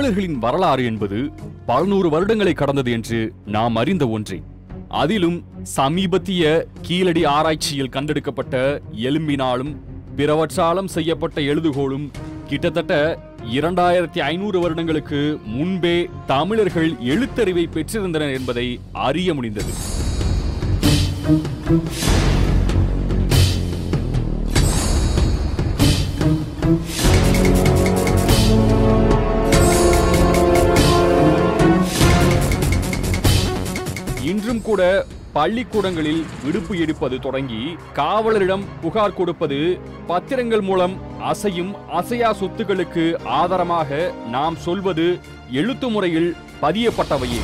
தமிழர்களின் வரலாறு என்பது பல நூறு வருடங்களை கடந்தது என்று நாம் அறிந்த ஒன்றே அதிலும் சமீபத்திய கீழடி ஆராய்ச்சியில் கண்டெடுக்கப்பட்ட எலும்பினாலும் பிறவற்றாலும் செய்யப்பட்ட எழுதுகோலும் கிட்டத்தட்ட இரண்டாயிரத்தி ஐநூறு வருடங்களுக்கு முன்பே தமிழர்கள் எழுத்தறிவை பெற்றிருந்தனர் என்பதை அறிய முடிந்தது இன்றும் கூட பள்ளிக்கூடங்களில் விடுப்பு எடுப்பது தொடங்கி காவலரிடம் புகார் கொடுப்பது பத்திரங்கள் மூலம் அசையும் அசையா சொத்துக்களுக்கு ஆதாரமாக நாம் சொல்வது எழுத்து முறையில் பதியப்பட்டவையே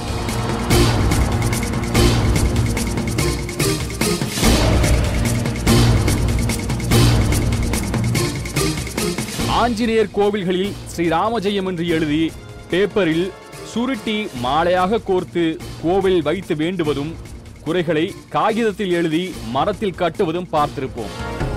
ஆஞ்சநேயர் கோவில்களில் ஸ்ரீராமஜெயம் என்று எழுதி பேப்பரில் சுருட்டி மாலையாக கோர்த்து கோவில் வைத்து வேண்டுவதும் குறைகளை காகிதத்தில் எழுதி மரத்தில் கட்டுவதும் பார்த்திருப்போம்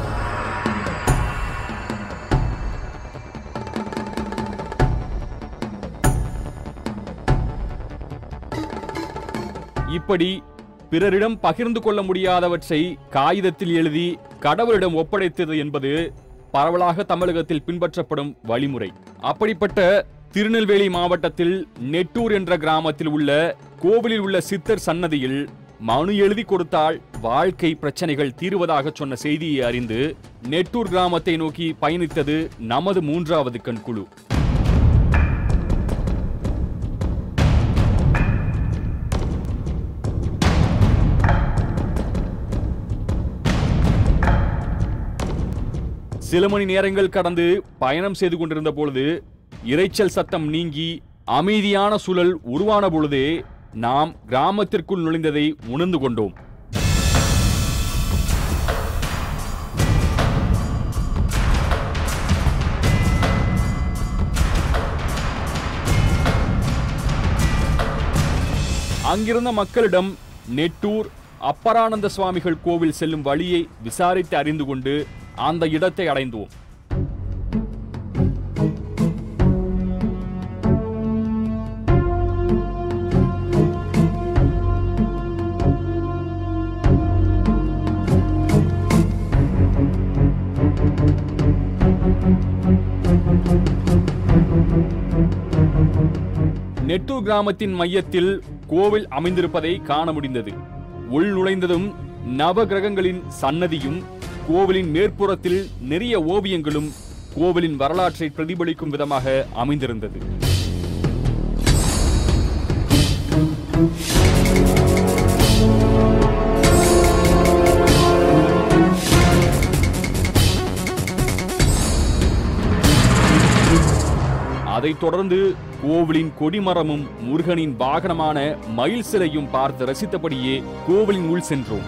இப்படி பிறரிடம் பகிர்ந்து கொள்ள முடியாதவற்றை காகிதத்தில் எழுதி கடவுளிடம் ஒப்படைத்தது என்பது பரவலாக தமிழகத்தில் பின்பற்றப்படும் வழிமுறை அப்படிப்பட்ட திருநெல்வேலி மாவட்டத்தில் நெட்டூர் என்ற கிராமத்தில் உள்ள கோவிலில் உள்ள சித்தர் சன்னதியில் மனு எழுதி கொடுத்தால் வாழ்க்கை பிரச்சனைகள் தீருவதாக சொன்ன செய்தியை அறிந்து நெட்டூர் கிராமத்தை நோக்கி பயணித்தது நமது மூன்றாவது கண் குழு சில மணி நேரங்கள் கடந்து பயணம் செய்து கொண்டிருந்த பொழுது இரைச்சல் சத்தம் நீங்கி அமைதியான சூழல் உருவான பொழுதே நாம் கிராமத்திற்குள் நுழைந்ததை உணர்ந்து கொண்டோம் அங்கிருந்த மக்களிடம் நெட்டூர் அப்பரானந்த சுவாமிகள் கோவில் செல்லும் வழியை விசாரித்து அறிந்து கொண்டு அந்த இடத்தை அடைந்தோம் நெட்டூர் கிராமத்தின் மையத்தில் கோவில் அமைந்திருப்பதை காண முடிந்தது உள் நுழைந்ததும் நவ கிரகங்களின் சன்னதியும் கோவிலின் மேற்புறத்தில் நிறைய ஓவியங்களும் கோவிலின் வரலாற்றை பிரதிபலிக்கும் விதமாக அமைந்திருந்தது அதைத் தொடர்ந்து கோவிலின் கொடிமரமும் முருகனின் வாகனமான மயில் சிலையும் பார்த்து ரசித்தபடியே கோவிலின் உள் சென்றோம்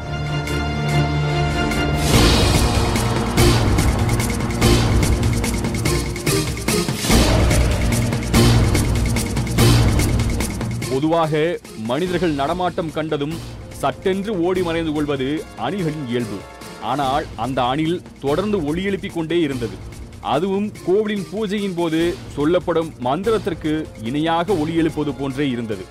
பொதுவாக மனிதர்கள் நடமாட்டம் கண்டதும் சட்டென்று ஓடி மறைந்து கொள்வது அணில்களின் இயல்பு ஆனால் அந்த அணில் தொடர்ந்து ஒளி எழுப்பிக் கொண்டே இருந்தது அதுவும் கோவிலின் பூஜையின் போது சொல்லப்படும் மந்திரத்திற்கு இணையாக ஒளி எழுப்புவது போன்றே இருந்தது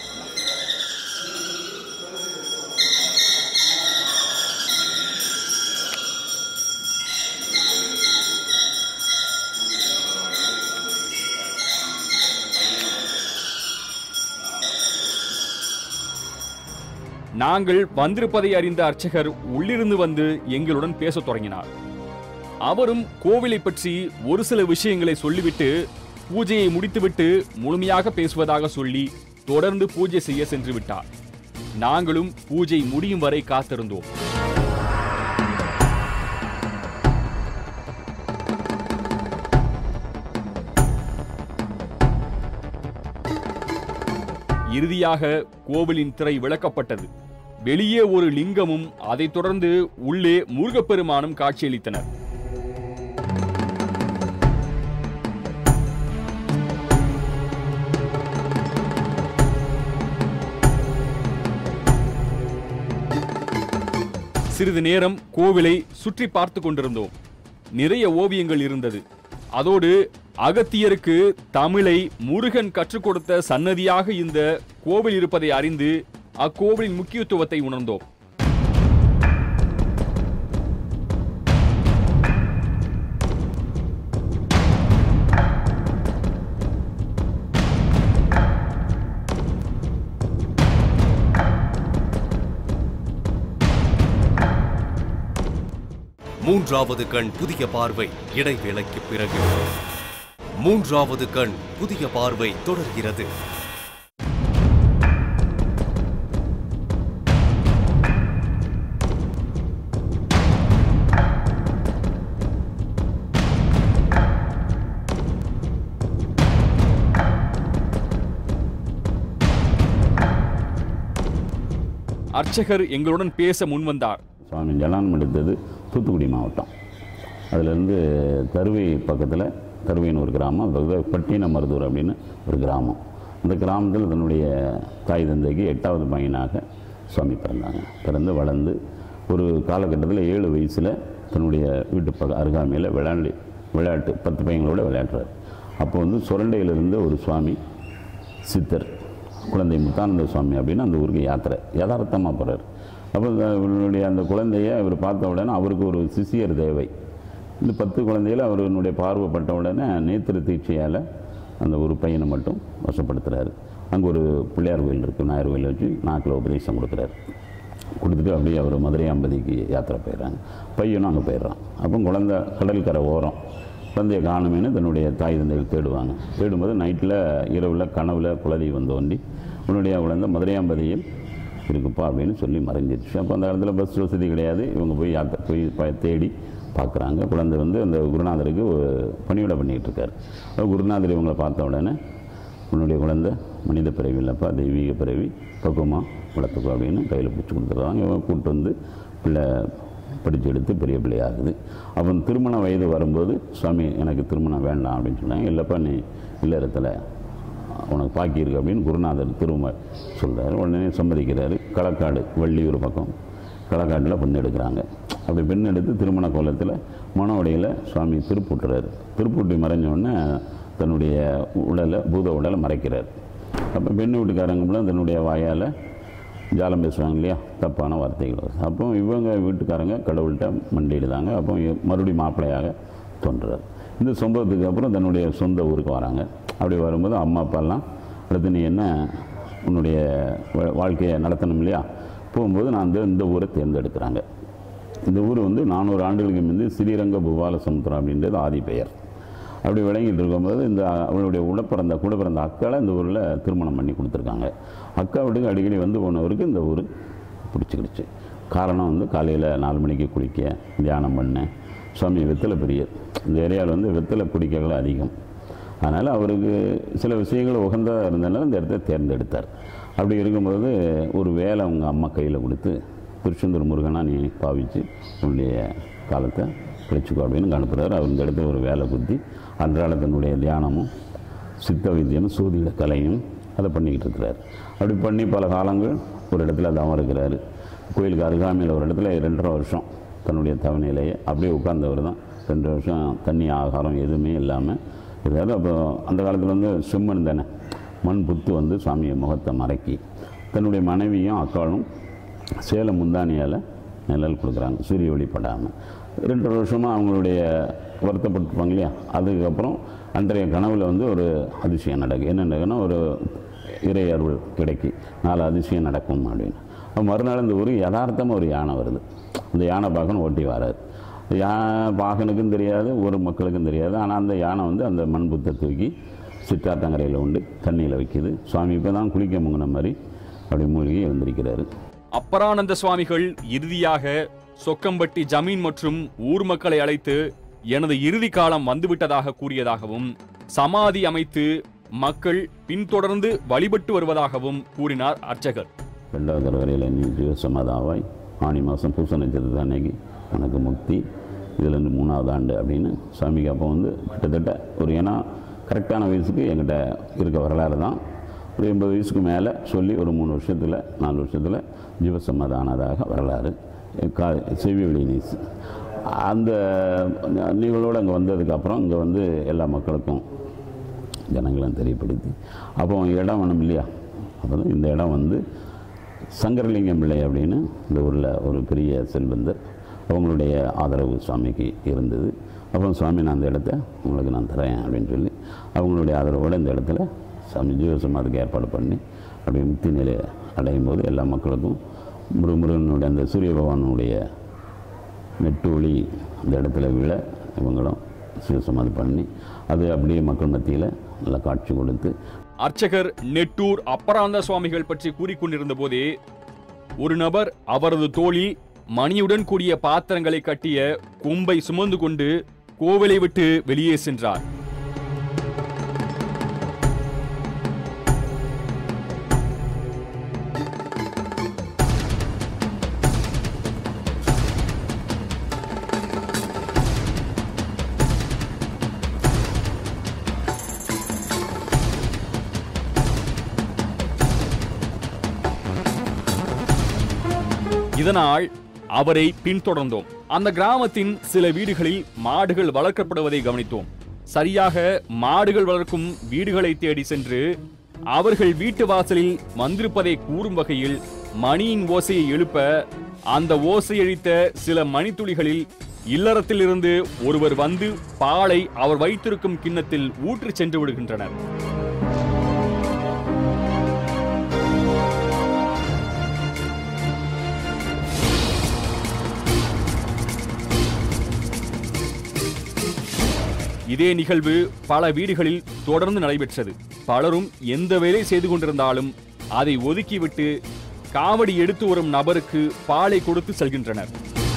நாங்கள் வந்திருப்பதை அறிந்த அர்ச்சகர் உள்ளிருந்து வந்து எங்களுடன் பேசத் தொடங்கினார் அவரும் கோவிலை பற்றி ஒரு சில விஷயங்களை சொல்லிவிட்டு பூஜையை முடித்துவிட்டு முழுமையாக பேசுவதாக சொல்லி தொடர்ந்து பூஜை செய்ய சென்று விட்டார் நாங்களும் பூஜை முடியும் வரை காத்திருந்தோம் இறுதியாக கோவிலின் திரை விளக்கப்பட்டது வெளியே ஒரு லிங்கமும் அதைத் தொடர்ந்து உள்ளே முருகப்பெருமானும் காட்சியளித்தனர் சிறிது நேரம் கோவிலை சுற்றி பார்த்து கொண்டிருந்தோம் நிறைய ஓவியங்கள் இருந்தது அதோடு அகத்தியருக்கு தமிழை முருகன் கற்றுக் கொடுத்த சன்னதியாக இந்த கோவில் இருப்பதை அறிந்து அக்கோவிலின் முக்கியத்துவத்தை உணர்ந்தோம் மூன்றாவது கண் புதிய பார்வை இடைவேளைக்கு பிறகு மூன்றாவது கண் புதிய பார்வை தொடர்கிறது அர்ச்சகர் எங்களுடன் பேச முன்வந்தார் சுவாமி ஜலானம் எடுத்தது தூத்துக்குடி மாவட்டம் அதிலிருந்து தருவை பக்கத்தில் தருவைன்னு ஒரு கிராமம் அது பக்கத்துல பட்டின மருதூர் அப்படின்னு ஒரு கிராமம் அந்த கிராமத்தில் தன்னுடைய தாய் தந்தைக்கு எட்டாவது பையனாக சுவாமி பிறந்தாங்க பிறந்து வளர்ந்து ஒரு காலகட்டத்தில் ஏழு வயசில் தன்னுடைய வீட்டு பக்க அருகாமையில் விளையாண்டு விளையாட்டு பத்து பையங்களோட விளையாடுறாரு அப்போ வந்து சுரண்டையிலிருந்து ஒரு சுவாமி சித்தர் குழந்தை முத்தானந்த சுவாமி அப்படின்னு அந்த ஊருக்கு யாத்திரை யதார்த்தமாக போகிறார் அப்போ இந்த இவருடைய அந்த குழந்தைய இவர் பார்த்த உடனே அவருக்கு ஒரு சிசியர் தேவை இந்த பத்து குழந்தையில அவருடைய பார்வைப்பட்ட உடனே நேத்திர தீட்சையால் அந்த ஒரு பையனை மட்டும் வசப்படுத்துகிறாரு அங்கே ஒரு பிள்ளையார் கோயில் இருக்குது நாயர் கோயில் வச்சு நாக்கில் உபதேசம் கொடுக்குறாரு கொடுத்துட்டு அப்படியே அவர் மதுரை அம்பதிக்கு யாத்திரை போயிடுறாங்க பையனும் அங்கே போயிடுறான் அப்போ குழந்தை கடற்கரை ஓரம் குழந்தைய காணுமேனு தன்னுடைய தாய் தந்தைகள் தேடுவாங்க தேடும்போது நைட்டில் இரவில் கனவுல குலதெய்வம் தோண்டி உன்னுடைய குழந்தை மதுரையாம்பதியில் இருக்குப்பா அப்படின்னு சொல்லி மறைஞ்சிருச்சு அப்போ அந்த இடத்துல பஸ் வசதி கிடையாது இவங்க போய் யாத்திரை போய் ப- தேடி பார்க்குறாங்க குழந்தை வந்து அந்த குருநாதருக்கு ஒரு பணிவிடை பண்ணிகிட்டு இருக்காரு அப்ப குருநாதர் இவங்களை பார்த்த உடனே உன்னுடைய குழந்தை மனித பிறவி இல்லைப்பா தெய்வீக பிறவி பக்குவமாக வளர்த்துக்கோ அப்படின்னு கையில் பிடிச்சி கொடுத்துருவாங்க இவன் கூப்பிட்டு வந்து பிள்ளை படித்து எடுத்து பெரிய பிள்ளையாகுது அவன் திருமண வயது வரும்போது சுவாமி எனக்கு திருமணம் வேண்டாம் அப்படின்னு சொன்னாங்க இல்லைப்பா நீ இல்லறத்தில் உனக்கு பாக்கி இருக்கு அப்படின்னு குருநாதர் திரும்ப சொல்கிறாரு உடனே சம்மதிக்கிறாரு களக்காடு வள்ளியூர் பக்கம் களக்காட்டில் பெண் எடுக்கிறாங்க அப்படி பெண் எடுத்து திருமண கோலத்தில் மன உடையில் சுவாமி திருப்பூட்டுறாரு திருப்பூட்டி மறைஞ்ச உடனே தன்னுடைய உடலை பூத உடலை மறைக்கிறார் அப்போ பெண் வீட்டுக்காரங்களும் தன்னுடைய வாயால் ஜாலம் பேசுவாங்க இல்லையா தப்பான வார்த்தைகள் வரும். அப்போ இவங்க வீட்டுக்காரங்க கடவுள்கிட்ட மண்டிடுதாங்க அப்போ இ- மறுபடியும் மாப்பிள்ளையாக தோன்றுறார் இந்த சம்பவத்துக்கு அப்புறம் தன்னுடைய சொந்த ஊருக்கு வராங்க அப்படி வரும்போது அம்மா அப்பாலாம் அடுத்து நீ என்ன உன்னுடைய வா- வாழ்க்கையை நடத்தணும் இல்லையா போகும்போது நான் இந்த இந்த ஊரை தேர்ந்தெடுக்கிறாங்க இந்த ஊர் வந்து நானூறு ஆண்டுகளுக்கு முந்தி ஸ்ரீரங்க புவால சமுத்திரம் அப்படின்றது ஆதி பெயர் அப்படி விளங்கிட்டு இருக்கும்போது இந்த அவளுடைய உட பிறந்த கூட பிறந்த அக்காவை இந்த ஊரில் திருமணம் பண்ணி கொடுத்துருக்காங்க அக்கா வீட்டுக்கு அடிக்கடி வந்து போனவருக்கு இந்த ஊர் பிடிச்சிக்கிடுச்சு காரணம் வந்து காலையில் நாலு மணிக்கு குளிக்க தியானம் பண்ண சுவாமி வெத்தலை பிரியர் இந்த ஏரியாவில் வந்து வெத்தலை குடிக்ககள் அதிகம் அதனால் அவருக்கு சில விஷயங்கள் உகந்ததாக இருந்தனால இந்த இடத்த தேர்ந்தெடுத்தார் அப்படி இருக்கும்போது ஒரு வேலை அவங்க அம்மா கையில் கொடுத்து திருச்செந்தூர் முருகனா நீ பாவிச்சு உன்னுடைய காலத்தை கழிச்சுக்கோ அப்படின்னு அனுப்புகிறார் அவர் இந்த இடத்துல ஒரு வேலை குத்தி அன்றாட தன்னுடைய தியானமும் சித்த வைத்தியமும் சூதிட கலையும் அதை பண்ணிக்கிட்டு இருக்கிறார் அப்படி பண்ணி பல காலங்கள் ஒரு இடத்துல தவம் இருக்கிறாரு கோயிலுக்கு அருகாமையில் ஒரு இடத்துல ரெண்டரை வருஷம் தன்னுடைய தவணையிலேயே அப்படியே உட்கார்ந்தவர் தான் ரெண்டு வருஷம் தண்ணி ஆகாரம் எதுவுமே இல்லாமல் இருக்காரு அப்போ அந்த காலத்தில் வந்து செம்மண் தானே மண் புத்து வந்து சாமியை முகத்தை மடக்கி தன்னுடைய மனைவியும் அக்காளும் சேலம் முந்தானியால் நிழல் கொடுக்குறாங்க சூரிய ஒளி படாமல் ரெண்டு வருஷமாக அவங்களுடைய வருத்தப்பட்டிருப்பாங்க இல்லையா அதுக்கப்புறம் அன்றைய கனவில் வந்து ஒரு அதிசயம் நடக்கும் என்ன நடக்குன்னா ஒரு இறை அருள் கிடைக்கி நாலு அதிசயம் நடக்கும் அப்படின்னு அப்ப மறுநாள் இந்த ஊருக்கு யதார்த்தமாக ஒரு யானை வருது அந்த யானை பார்க்கணும் ஓட்டி வராது யா பாகனுக்கும் தெரியாது ஒரு மக்களுக்கும் தெரியாது ஆனால் அந்த யானை வந்து அந்த மண் புத்தை தூக்கி சிற்றாத்தங்கரையில் உண்டு தண்ணியில் வைக்குது சுவாமி இப்போ தான் குளிக்க முங்கின மாதிரி அப்படி மூழ்கி எழுந்திருக்கிறாரு அப்பரானந்த சுவாமிகள் இறுதியாக சொக்கம்பட்டி ஜமீன் மற்றும் ஊர் மக்களை அழைத்து எனது இறுதி காலம் வந்துவிட்டதாக கூறியதாகவும் சமாதி அமைத்து மக்கள் பின்தொடர்ந்து வழிபட்டு வருவதாகவும் கூறினார் அர்ச்சகர் ரெண்டாவது தலைவரையில் நீ ஜீவசமாதாவாய் ஆணி மாதம் பூச நட்சத்திரத்து அன்னைக்கு உனக்கு முக்தி இதுலேருந்து மூணாவது ஆண்டு அப்படின்னு சாமிக்கு அப்போ வந்து கிட்டத்தட்ட ஒரு ஏன்னா கரெக்டான வயசுக்கு என்கிட்ட இருக்க வரலாறு தான் ஒரு எண்பது வயசுக்கு மேலே சொல்லி ஒரு மூணு வருஷத்தில் நாலு வருஷத்தில் ஜீவசமாதானதாக வரலாறு கா செவி வெளி நீஸ் அந்த நிகழ்வோடு அங்கே வந்ததுக்கப்புறம் இங்கே வந்து எல்லா மக்களுக்கும் ஜனங்களும் தெரியப்படுத்தி அப்போ இடம் வேணும் இல்லையா அப்போ தான் இந்த இடம் வந்து சங்கரலிங்கம் பிள்ளை அப்படின்னு இந்த ஊரில் ஒரு பெரிய செல்வந்தர் அவங்களுடைய ஆதரவு சுவாமிக்கு இருந்தது அப்புறம் சுவாமி நான் அந்த இடத்த உங்களுக்கு நான் தரேன் அப்படின்னு சொல்லி அவங்களுடைய ஆதரவோடு இந்த இடத்துல சாமி ஜீவசமாதிக்கு ஏற்பாடு பண்ணி அப்படி முக்தி நிலை அடையும் போது எல்லா மக்களுக்கும் முருகனுடைய அந்த சூரிய பகவானுடைய நெட்டொளி அந்த இடத்துல விழ இவங்களும் சிவசமாதி பண்ணி அது அப்படியே மக்கள் மத்தியில் நல்லா காட்சி கொடுத்து அர்ச்சகர் நெட்டூர் அப்பராந்த சுவாமிகள் பற்றி கூறிக்கொண்டிருந்த போதே ஒரு நபர் அவரது தோளில் மணியுடன் கூடிய பாத்திரங்களை கட்டிய கொம்பை சுமந்து கொண்டு கோவிலை விட்டு வெளியே சென்றார் இதனால் அவரை பின்தொடர்ந்தோம் அந்த கிராமத்தின் சில வீடுகளில் மாடுகள் வளர்க்கப்படுவதை கவனித்தோம் சரியாக மாடுகள் வளர்க்கும் வீடுகளை தேடி சென்று அவர்கள் வீட்டு வாசலில் வந்திருப்பதை கூறும் வகையில் மணியின் ஓசையை எழுப்ப அந்த ஓசையளித்த சில மணித்துளிகளில் இல்லறத்திலிருந்து ஒருவர் வந்து பாலை அவர் வைத்திருக்கும் கிண்ணத்தில் ஊற்றிச் சென்று விடுகின்றனர் இதே நிகழ்வு பல வீடுகளில் தொடர்ந்து நடைபெற்றது பலரும் எந்த வேலை செய்து கொண்டிருந்தாலும் அதை ஒதுக்கிவிட்டு காவடி எடுத்து வரும் நபருக்கு பாலை கொடுத்து செல்கின்றனர்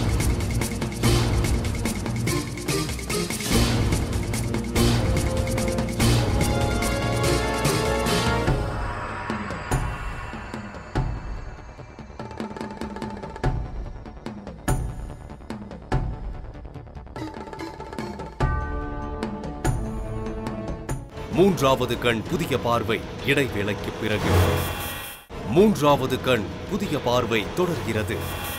மூன்றாவது கண் புதிய பார்வை இடைவேளைக்கு பிறகு மூன்றாவது கண் புதிய பார்வை தொடர்கிறது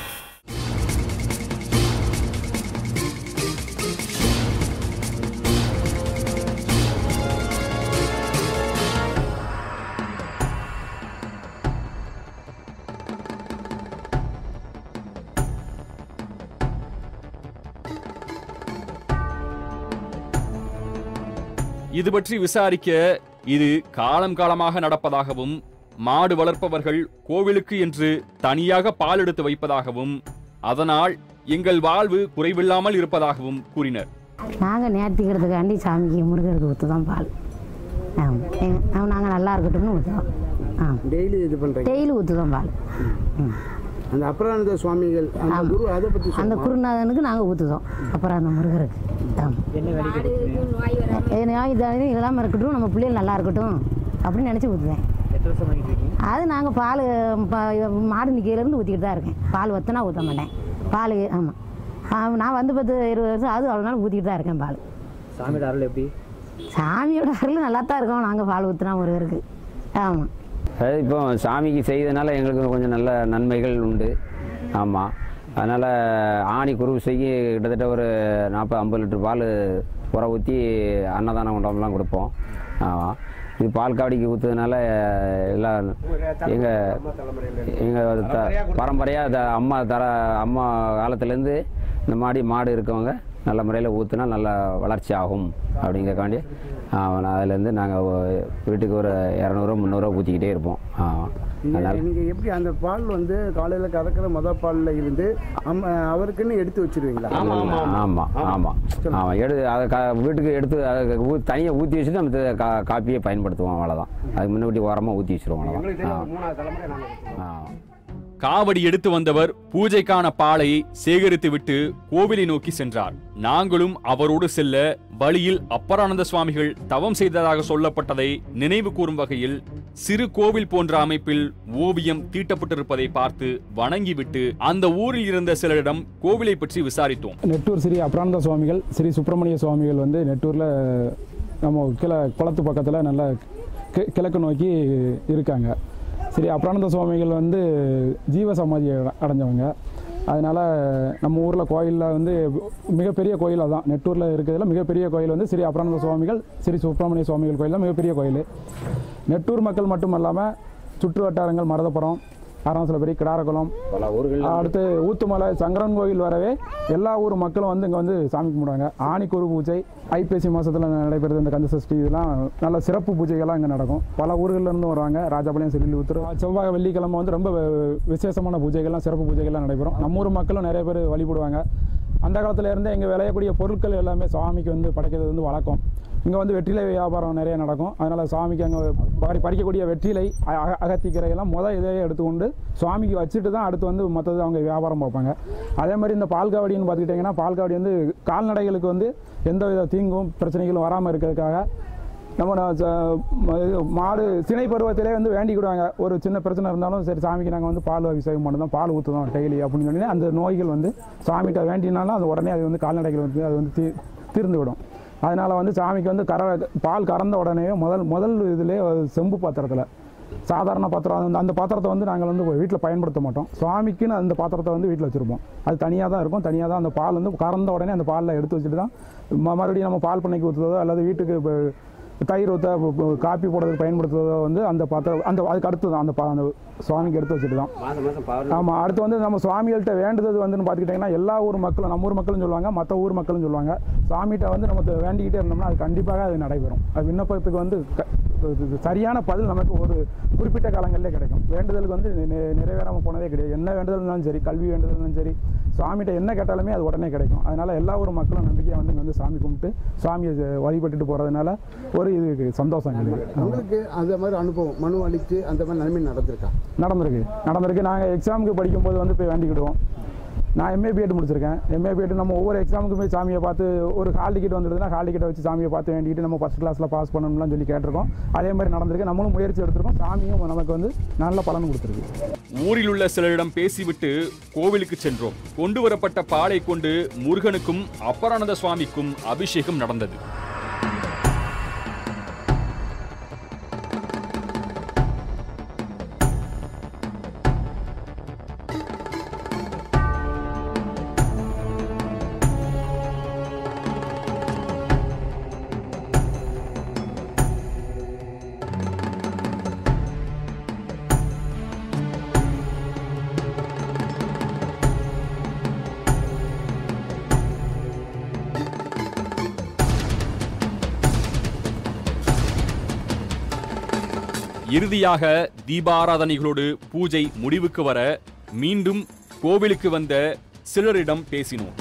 இது பற்றி விசாரிக்க இது காலம் காலமாக நடப்பதாகவும் மாடு வளர்ப்பவர்கள் கோவிலுக்கு என்று தனியாக பால் எடுத்து வைப்பதாகவும் அதனால் எங்கள் வாழ்வு குறைவில்லாமல் இருப்பதாகவும் கூறினர் நாங்கள் நேர்த்திக்கிறதுக்காண்டி சாமிக்கு முருகருக்கு ஊற்று தான் பால் ஆமாம் நாங்கள் நல்லா இருக்கட்டும்னு ஊற்றுவோம் ஆ டெய்லி இது பண்ணுறீங்க டெய்லி ஊற்று தான் பால் ம் அந்த அபரானந்த சுவாமிகள் அந்த ஆமா. குரு அதை பற்றி அந்த குருநாதனுக்கு நாங்கள் ஊற்றுதோம் அப்புறம் அந்த முருகருக்கு ஆமாம் இது நோய் தானே இல்லாமல் இருக்கட்டும் நம்ம பிள்ளைகள் நல்லா இருக்கட்டும் அப்படின்னு நினச்சி ஊற்றுவேன் அது நாங்கள் பால் மாடு நிற்கையிலேருந்து ஊற்றிக்கிட்டு தான் இருக்கேன் பால் வத்தினா ஊற்ற மாட்டேன் பால் ஆமாம் நான் வந்து பத்து இருபது வருஷம் அது அவ்வளோ நாள் ஊற்றிக்கிட்டு தான் இருக்கேன் பால் சாமியோட அருள் எப்படி சாமியோட அருள் நல்லா தான் இருக்கோம் நாங்கள் பால் ஊற்றினா முருகருக்கு ஆமாம் அதாவது இப்போ சாமிக்கு செய்தனால எங்களுக்கு கொஞ்சம் நல்ல நன்மைகள் உண்டு ஆமாம் அதனால் ஆணி குருவிசைக்கு கிட்டத்தட்ட ஒரு நாற்பது ஐம்பது லிட்டர் பால் உர ஊற்றி அன்னதானம் கொண்டவங்களாம் கொடுப்போம் ஆமாம் இது பால் காவடிக்கு ஊற்றுறதுனால எல்லாம் எங்கள் எங்கள் த பரம்பரையாக த அம்மா தர அம்மா காலத்துலேருந்து இந்த மாதிரி மாடு இருக்கவங்க நல்ல முறையில் ஊற்றுனா நல்ல வளர்ச்சி ஆகும் அப்படிங்கிறக்காண்டி அதுலேருந்து நாங்கள் வீட்டுக்கு ஒரு இரநூறுவா முந்நூறுரூவா ஊற்றிக்கிட்டே இருப்போம் ஆமாம் அதனால் நீங்கள் எப்படி அந்த பால் வந்து காலையில் கறக்கிற முத பாலில் இருந்து அம்ம அவருக்குன்னு எடுத்து வச்சிருவீங்களா ஆமாம் ஆமாம் ஆமாம் எடு அதை கா வீட்டுக்கு எடுத்து அதை ஊ தனியாக ஊற்றி வச்சுட்டு நம்ம த- கா காப்பியை பயன்படுத்துவோம் அவ்வளோதான் அதுக்கு முன்னாடி ஓரமாக ஊற்றி வச்சுருவோம் அவ்வளோதான் மூணாவது தலைமுறை நாங்கள் ஆ ஆ காவடி எடுத்து வந்தவர் பூஜைக்கான பாலை சேகரித்துவிட்டு கோவிலை நோக்கி சென்றார் நாங்களும் அவரோடு செல்ல வழியில் அப்பரானந்த சுவாமிகள் தவம் செய்ததாக சொல்லப்பட்டதை நினைவு கூறும் வகையில் சிறு கோவில் போன்ற அமைப்பில் ஓவியம் தீட்டப்பட்டிருப்பதை பார்த்து வணங்கிவிட்டு அந்த ஊரில் இருந்த சிலரிடம் கோவிலை பற்றி விசாரித்தோம் நெட்டூர் ஸ்ரீ அப்ரானந்த சுவாமிகள் ஸ்ரீ சுப்பிரமணிய சுவாமிகள் வந்து நெட்டூரில் நம்ம கிழ குளத்து பக்கத்தில் நல்ல கி- கிழக்கு நோக்கி இருக்காங்க ஸ்ரீ அப்ரானந்த சுவாமிகள் வந்து ஜீவ சமாதி அட- அடைஞ்சவங்க அதனால் நம்ம ஊரில் கோயிலில் வந்து மிகப்பெரிய கோயில் அதான் நெட்டூரில் இருக்கிறதுல மிகப்பெரிய கோயில் வந்து ஸ்ரீ அபரானந்த சுவாமிகள் ஸ்ரீ சுப்பிரமணிய சுவாமிகள் கோயில் தான் மிகப்பெரிய கோயில் நெட்டூர் மக்கள் மட்டும் இல்லாமல் சுற்று வட்டாரங்கள் மருதப்புறம் அரணாசலபுரி கிடாரகுளம் பல ஊர்கள் அடுத்து ஊத்துமலை சங்கரன் கோயில் வரவே எல்லா ஊர் மக்களும் வந்து இங்கே வந்து சாமி கும்பிடுவாங்க ஆணிக்குரு பூஜை ஐப்பசி மாதத்தில் நடைபெறுது இந்த கந்த சஷ்டி இதெல்லாம் நல்ல சிறப்பு பூஜைகள்லாம் இங்கே நடக்கும் பல ஊர்கள்ல இருந்து வருவாங்க ராஜபாளையம் செல்லிபுத்தூர் செவ்வாய் வெள்ளிக்கிழமை வந்து ரொம்ப வி- விசேஷமான பூஜைகள்லாம் சிறப்பு பூஜைகள்லாம் நடைபெறும் நம்ம ஊர் மக்களும் நிறைய பேர் வழிபடுவாங்க அந்த காலத்துல இருந்தே இங்கே விளையக்கூடிய பொருட்கள் எல்லாமே சுவாமிக்கு வந்து படைக்கிறது வந்து வழக்கம் இங்கே வந்து வெற்றிலை வியாபாரம் நிறைய நடக்கும் அதனால் சுவாமிக்கு அங்கே பறி பறிக்கக்கூடிய வெற்றிலை அ- அக- அகத்திக்கரையெல்லாம் முதல் இதையே எடுத்துக்கொண்டு சுவாமிக்கு வச்சுட்டு தான் அடுத்து வந்து மற்றது அவங்க வியாபாரம் பார்ப்பாங்க அதே மாதிரி இந்த பால் காவடின்னு பார்த்துக்கிட்டிங்கன்னா பால் காவடி வந்து கால்நடைகளுக்கு வந்து எந்த வித தீங்கும் பிரச்சனைகளும் வராமல் இருக்கிறதுக்காக நம்ம நான் ச- ம- இது மாடு சினை பருவத்திலே வந்து வேண்டிக்கிடுவாங்க ஒரு சின்ன பிரச்சனை இருந்தாலும் சரி சாமிக்கு நாங்கள் வந்து பால் அபிஷேகம் பண்ணுறோம் பால் ஊற்றுதோம் டெய்லி அப்படின்னு சொல்லி அந்த நோய்கள் வந்து சாமிகிட்ட வேண்டினாலும் அது உடனே அது வந்து கால்நடைகள் வந்து அது வந்து தீ தீர்ந்து விடும் அதனால் வந்து சாமிக்கு வந்து கற பால் கறந்த உடனே முதல் முதல் இதிலே செம்பு பாத்திரத்தில் சாதாரண பாத்திரம் அந்த- அந்த பாத்திரத்தை வந்து நாங்கள் வந்து வீட்டில் பயன்படுத்த மாட்டோம் சுவாமிக்குன்னு அந்த பாத்திரத்தை வந்து வீட்டில் வச்சுருப்போம் அது தனியாக தான் இருக்கும் தனியாக தான் அந்த பால் வந்து கறந்த உடனே அந்த பாலில் எடுத்து வச்சுட்டு தான் ம- மறுபடியும் நம்ம பால் பண்ணைக்கு ஊற்றுறதோ அல்லது வீட்டுக்கு இப்போ தயிர் ஊற்ற காப்பி போடுறதுக்கு பயன்படுத்துறதோ வந்து அந்த பாத்திரம் அந்த அதுக்கு அடுத்து தான் அந்த பா அந்த சுவாமிக்கு எடுத்து வச்சுட்டு தான் மாதம் மாதம் பௌர்ணமி ஆமாம் அடுத்து வந்து நம்ம சுவாமிகள்கிட்ட வேண்டுதல் வந்துன்னு பார்த்துக்கிட்டிங்கன்னா எல்லா ஊர் மக்களும் நம்ம ஊர் மக்களும் சொல்லுவாங்க மற்ற ஊர் மக்களும் சொல்லுவாங்க சாமிகிட்ட வந்து நம்ம த- வேண்டிக்கிட்டே இருந்தோம்னா அது கண்டிப்பாக அது நடைபெறும் அது விண்ணப்பத்துக்கு வந்து க- இது- இது சரியான பதில் நமக்கு ஒரு குறிப்பிட்ட காலங்களிலே கிடைக்கும் வேண்டுதலுக்கு வந்து நி- நிறைவேறாமல் போனதே கிடையாது என்ன வேண்டுதல்னாலும் சரி கல்வி வேண்டுதல்னாலும் சரி சுவாமிகிட்ட என்ன கேட்டாலுமே அது உடனே கிடைக்கும் அதனால் எல்லா ஊர் மக்களும் நம்பிக்கையாக வந்து இங்க வந்து சாமி கும்பிட்டு சாமியை ச- வழிபட்டுட்டு போகிறதுனால ஒரு இது சந்தோஷம் எங்களுக்கு ஆமா. உங்களுக்கு அந்த மாதிரி அனுபவம் மனு அளித்து அந்த மாதிரி நன்மை நடந்திருக்கா நடந்திருக்கு நடந்திருக்கு நாங்கள் எக்ஸாமுக்கு படிக்கும்போது வந்து போய் வேண்டிக்கிடுவோம் நான் எம்ஏ பிஎட் முடிச்சிருக்கேன் எம்ஏ பிஎட் நம்ம ஒவ்வொரு எக்ஸாமுக்குமே சாமியை பார்த்து ஒரு ஹால் டிக்கெட் வந்துடுதுன்னா ஹால் டிக்கெட்டை வச்சு சாமியை பார்த்து வேண்டிக்கிட்டு நம்ம ஃபஸ்ட் கிளாஸில் பாஸ் பண்ணணும்லாம் சொல்லி கேட்டிருக்கோம் அதே மாதிரி நடந்திருக்கு நம்மளும் முயற்சி எடுத்திருக்கோம் சாமியும் நமக்கு வந்து நல்ல பலன் கொடுத்துருக்கு ஊரில் உள்ள சிலரிடம் பேசிவிட்டு கோவிலுக்கு சென்றோம் கொண்டு வரப்பட்ட பாலை கொண்டு முருகனுக்கும் அப்பரானந்த சுவாமிக்கும் அபிஷேகம் நடந்தது இறுதியாக தீபாராதனைகளோடு பூஜை முடிவுக்கு வர மீண்டும் கோவிலுக்கு வந்த சிலரிடம் பேசினோம்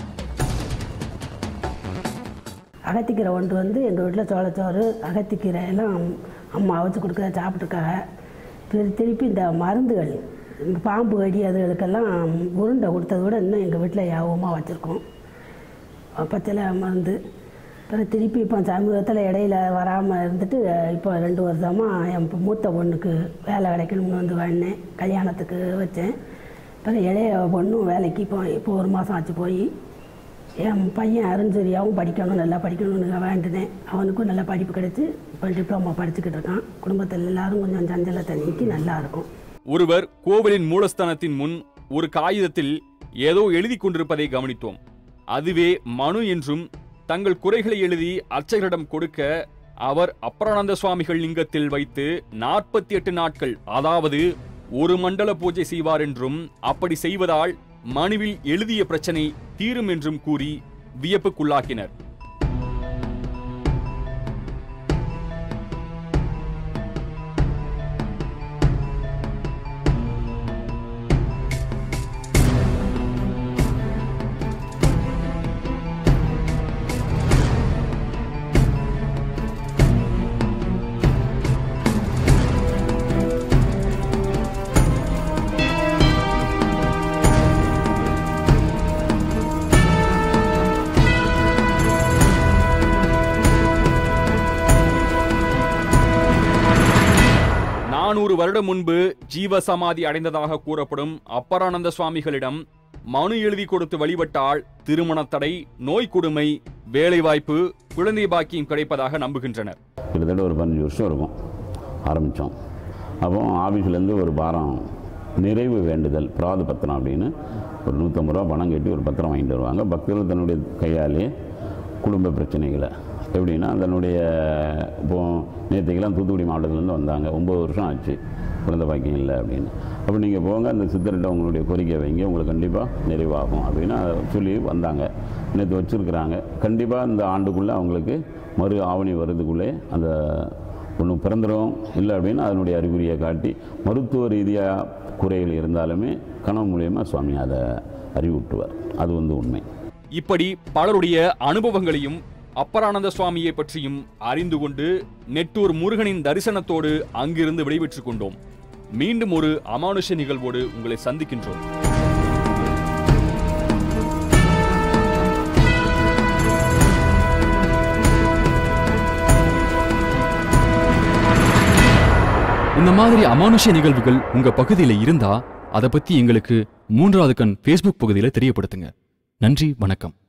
அகத்திக்கீரை ஒன்று வந்து எங்கள் வீட்டில் சோளச்சோறு அகத்திக்கீரை எல்லாம் அம்மா அவிச்சு கொடுக்க சாப்பிட்ருக்காங்க திரு திருப்பி இந்த மருந்துகள் இந்த பாம்பு கடி அதுகளுக்கெல்லாம் உருண்டை கொடுத்தத விட இன்னும் எங்கள் வீட்டில் யாபகமாக வச்சுருக்கோம் பச்சளை மருந்து அப்புறம் திருப்பி இப்போ சமீபத்தில் இடையில வராமல் இருந்துட்டு இப்போ ரெண்டு வருஷமாக என் மூத்த பொண்ணுக்கு வேலை கிடைக்கணும்னு வந்து வேணேன் கல்யாணத்துக்கு வச்சேன் அப்புறம் இளைய பொண்ணும் வேலைக்கு இப்போ இப்போ ஒரு மாதம் ஆச்சு போய் என் பையன் அருண்சரியாவும் படிக்கணும் நல்லா படிக்கணும்னு வேண்டினேன் அவனுக்கும் நல்ல படிப்பு கிடைச்சி இப்போ டிப்ளமா படிச்சுக்கிட்டு இருக்கான் குடும்பத்தில் எல்லாரும் கொஞ்சம் சஞ்சலத்தை நீக்கி நல்லா இருக்கும் ஒருவர் கோவிலின் மூலஸ்தானத்தின் முன் ஒரு காகிதத்தில் ஏதோ எழுதி கொண்டிருப்பதை கவனித்தோம் அதுவே மனு என்றும் தங்கள் குறைகளை எழுதி அர்ச்சகரிடம் கொடுக்க அவர் அப்பரானந்த சுவாமிகள் லிங்கத்தில் வைத்து நாற்பத்தி எட்டு நாட்கள் அதாவது ஒரு மண்டல பூஜை செய்வார் என்றும் அப்படி செய்வதால் மனுவில் எழுதிய பிரச்சனை தீரும் என்றும் கூறி வியப்புக்குள்ளாக்கினர் நானூறு வருடம் முன்பு ஜீவசமாதி அடைந்ததாக கூறப்படும் அப்பரானந்த சுவாமிகளிடம் மனு எழுதி கொடுத்து வழிபட்டால் திருமணத் தடை நோய் கொடுமை வேலைவாய்ப்பு குழந்தை பாக்கியம் கிடைப்பதாக நம்புகின்றனர் கிட்டத்தட்ட ஒரு பதினஞ்சு வருஷம் இருக்கும் ஆரம்பித்தோம் அப்போ ஆஃபீஸ்லேருந்து ஒரு வாரம் நிறைவு வேண்டுதல் பிராது பத்திரம் அப்படின்னு ஒரு நூற்றம்பது ரூபா பணம் கட்டி ஒரு பத்திரம் வாங்கிட்டு வருவாங்க பக்தர்கள் தன்னுடைய கையாலே குடும்ப பிரச்சனைகளை எப்படின்னா தன்னுடைய இப்போ நேற்றுக்கெல்லாம் தூத்துக்குடி மாவட்டத்துலேருந்து வந்தாங்க ஒம்பது வருஷம் ஆச்சு குழந்தை பாக்கியம் இல்லை அப்படின்னு அப்போ நீங்கள் போங்க அந்த சித்தர்கிட்ட உங்களுடைய கோரிக்கை வைங்க உங்களுக்கு கண்டிப்பாக நிறைவாகும் அப்படின்னு அதை சொல்லி வந்தாங்க நேற்று வச்சுருக்குறாங்க கண்டிப்பாக இந்த ஆண்டுக்குள்ளே அவங்களுக்கு மறு ஆவணி வருதுக்குள்ளே அந்த ஒன்று பிறந்துடும் இல்லை அப்படின்னு அதனுடைய அறிகுறியை காட்டி மருத்துவ ரீதியாக குறைகள் இருந்தாலுமே கனவு மூலியமாக சுவாமி அதை அறிவுட்டுவார் அது வந்து உண்மை இப்படி பலருடைய அனுபவங்களையும் அப்பரானந்த சுவாமியை பற்றியும் அறிந்து கொண்டு நெட்டூர் முருகனின் தரிசனத்தோடு அங்கிருந்து விடைபெற்றுக் கொண்டோம் மீண்டும் ஒரு அமானுஷ நிகழ்வோடு உங்களை சந்திக்கின்றோம் இந்த மாதிரி அமானுஷ நிகழ்வுகள் உங்க பகுதியில இருந்தா அதை பத்தி எங்களுக்கு மூன்றாவது கண் ஃபேஸ்புக் பகுதியில தெரியப்படுத்துங்க நன்றி வணக்கம்